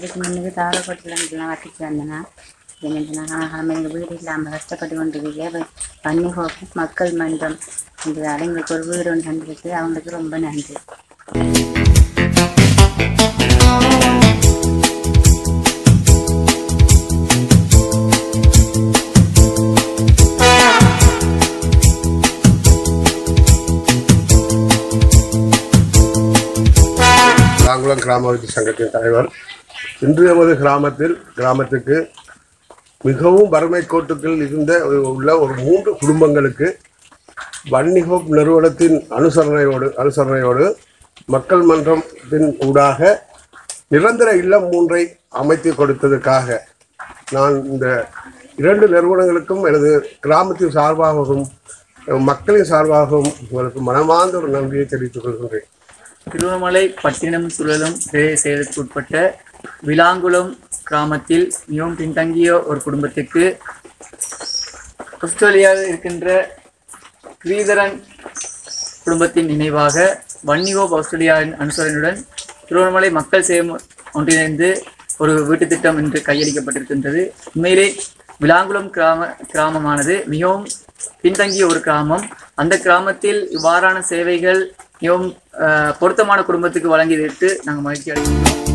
இதுக்கு முன்னுக்கு தாரப்பட்டுலாம் வட்டிச்சு வந்தேன்னா என்னன்னா ஆனால் எங்கள் வீடு இல்லாமல் கஷ்டப்பட்டு கொண்டிருக்கே பண்ணி ஹோப் மக்கள் மன்றம் என்றதால் எங்களுக்கு ஒரு வீடு ஒன்று தந்துருக்கு அவங்களுக்கு ரொம்ப நன்றி நாங்குளம் கிராம சங்கத்தின் தலைவர் இன்று எமது கிராமத்தில் கிராமத்துக்கு மிகவும் வறுமை கோட்டுக்குள் இருந்த உள்ள ஒரு மூன்று குடும்பங்களுக்கு வன்னிகோப் நிறுவனத்தின் அனுசரணையோடு அனுசரணையோடு மக்கள் மன்றத்தின் ஊடாக நிரந்தர இல்லம் மூன்றை அமைத்து கொடுத்ததற்காக நான் இந்த இரண்டு நிறுவனங்களுக்கும் எனது கிராமத்தின் சார்பாகவும் மக்களின் சார்பாகவும் உங்களுக்கு மனமார்ந்த ஒரு நன்றியை தெரிவித்துக் கொள்கின்றேன் திருவண்ணாமலை பட்டினம் சுழலும் பிரதேச செயலுக்கு உட்பட்ட விலாங்குளம் கிராமத்தில் மிகவும் பின்தங்கிய ஒரு குடும்பத்துக்கு ஆஸ்திரேலியாவில் இருக்கின்ற ஸ்ரீதரன் குடும்பத்தின் நினைவாக வன்னிகோப் ஆஸ்திரேலியாவின் அனுசரணையுடன் திருவண்ணாமலை மக்கள் சேவை ஒன்றிணைந்து ஒரு வீட்டுத் திட்டம் இன்று கையளிக்கப்பட்டிருக்கின்றது உண்மையிலே விலாங்குளம் கிராம கிராமமானது மிகவும் பின்தங்கிய ஒரு கிராமம் அந்த கிராமத்தில் இவ்வாறான சேவைகள் மிகவும் அஹ், பொருத்தமான குடும்பத்துக்கு வழங்கிவிட்டு நாங்கள் மகிழ்ச்சி அடைகின்றோம்